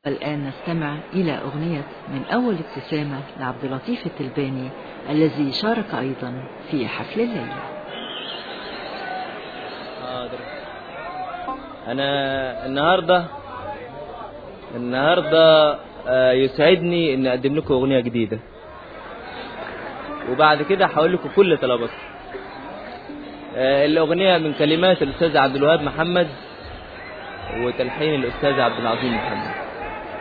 الآن نستمع إلى أغنية من أول ابتسامة لعبد اللطيف التلباني الذي شارك أيضا في حفل الليلة حاضر أنا النهاردة النهاردة آه، يسعدني إن أقدم لكم أغنية جديدة وبعد كده هقول لكم كل طلباتكم آه، الأغنية من كلمات الأستاذ عبد الوهاب محمد وتلحين الأستاذ عبد العظيم محمد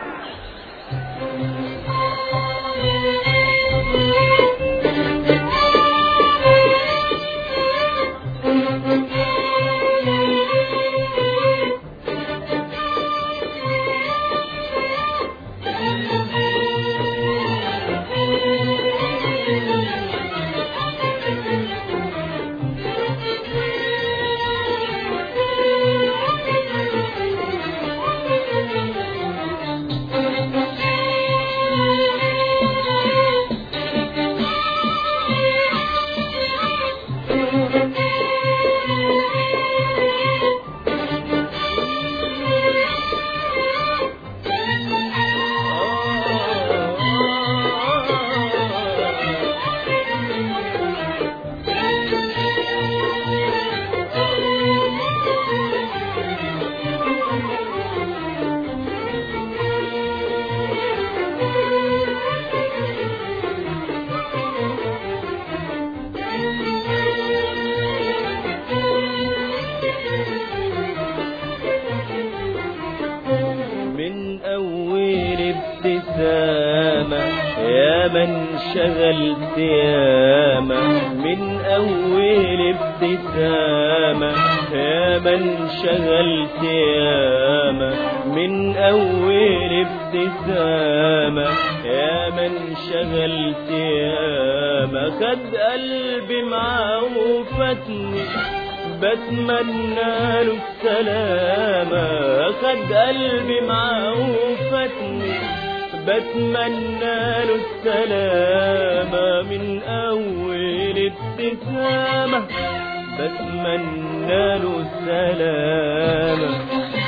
من أول ابتسامة يا من شغلت ياما من أول ابتسامة يا من شغلت ياما من أول ابتسامة يا من شغلت ياما خد قلبي معاه وفاتني بتمنى له السلامة خد قلبي معاه وفاتني بتمنى له السلامة من أول ابتسامة بتمنى له السلامة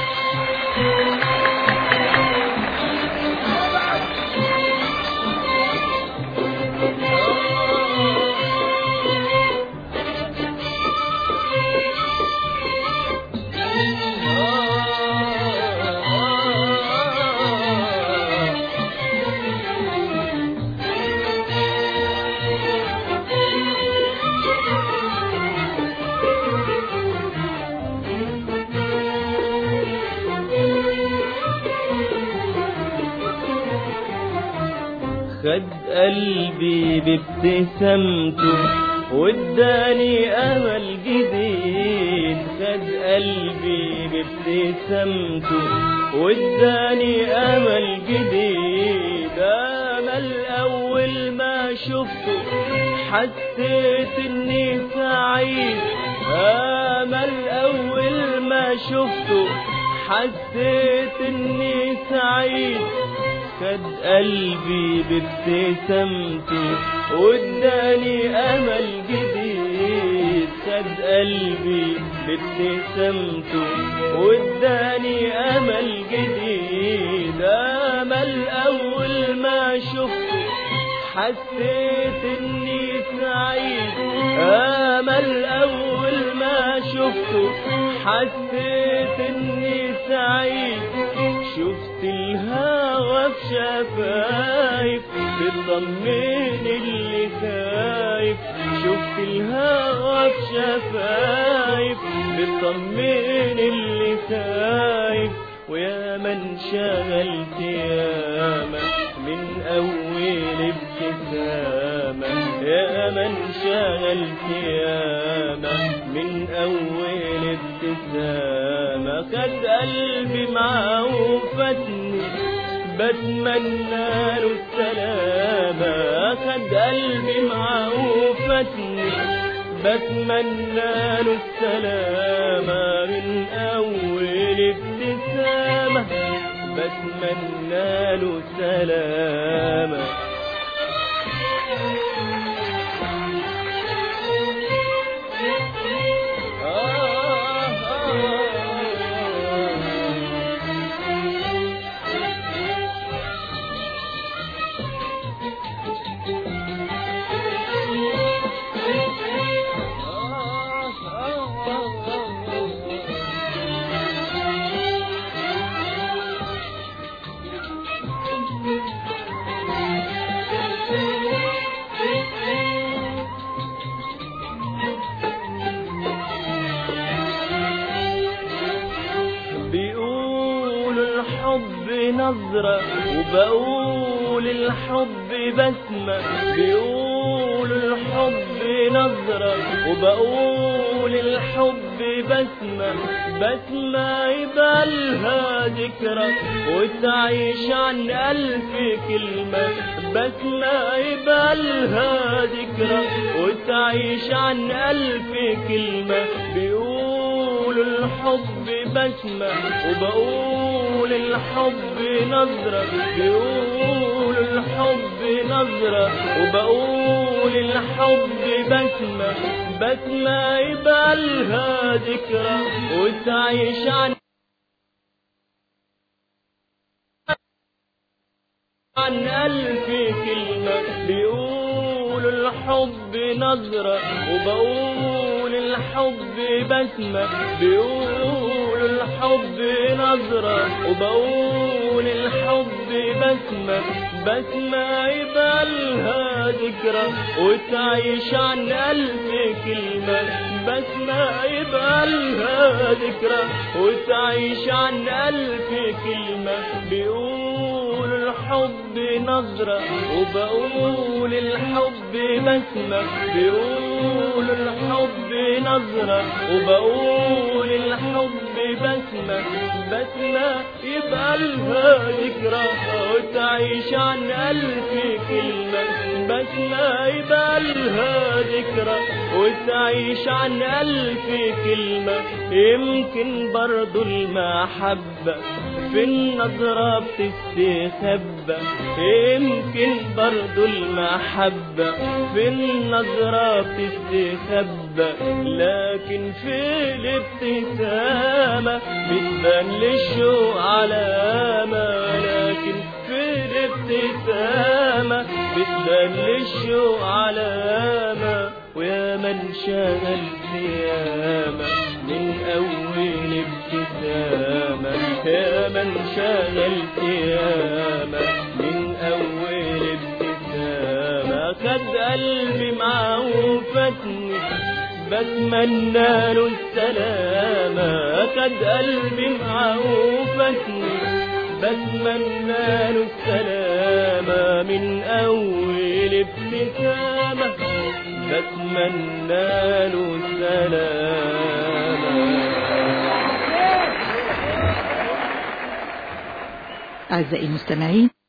خد قلبي بابتسامته واداني امل جديد خد قلبي بابتسامته واداني امل جديد امل اول ما شفته حسيت اني سعيد امل اول ما شفته حسيت اني سعيد خد قلبي بابتسامته واداني امل جديد خد قلبي بابتسامته واداني امل جديد امل اول ما شفته حسيت اني سعيد امل اول ما شفته حسيت اني سعيد شفت الهوى في شفايف بتطمن اللي خايف شفت الهوى في شفايف بتطمن اللي خايف ويا من شغلت ياما من أول ابتسامة يا من شغلت ياما من أول ابتسامة خد قلبي معاه وفاتني بتمنى له السلامة خد قلبي معاه وفاتني بتمنى له السلامة من أول ابتسامة بتمنى له سلامة آه آه الحب نظرة وبقول الحب بسمة بيقول الحب نظرة وبقول الحب بسمة بسمة يبقى لها ذكرى وتعيش عن ألف كلمة بسمة يبقى لها ذكرى وتعيش عن ألف كلمة بيقول الحب بسمة وبقول الحب نظرة بيقول الحب نظرة وبقول الحب بسمة بسمة يبقى لها ذكرى وتعيش عن عن ألف كلمة بيقول الحب نظرة وبقول الحب بسمة بيقول الحب نظرة وبقول الحب بسمة بسمة يبقى لها ذكرى وتعيش عن ألف كلمة بسمة يبقى لها ذكرى وتعيش عن ألف كلمة بيقول الحب نظرة وبقول الحب بسمة بيقول الحب نظرة وبقول الحب بسمة بسمة يبقى لها ذكرى وتعيش عن ألف كلمة بسمة يبقى لها ذكرى وتعيش عن ألف كلمة يمكن برضو المحبة في النظرة بتستخبى يمكن برضو المحبة في النظرة بتستخبى لكن في الابتسامة بتبان للشوق علامة لكن في الابتسامة بتبان للشوق علامة ويا من شغل ياما من أول ابتسامة يا من شغل ياما من أول ابتسامة خد قلبي معاه وفاتني بتمنى له السلامة خد قلبي معاه وفاتني بتمنى له السلامة من أول ابتسامة بتمنى له السلامة أعزائي المستمعين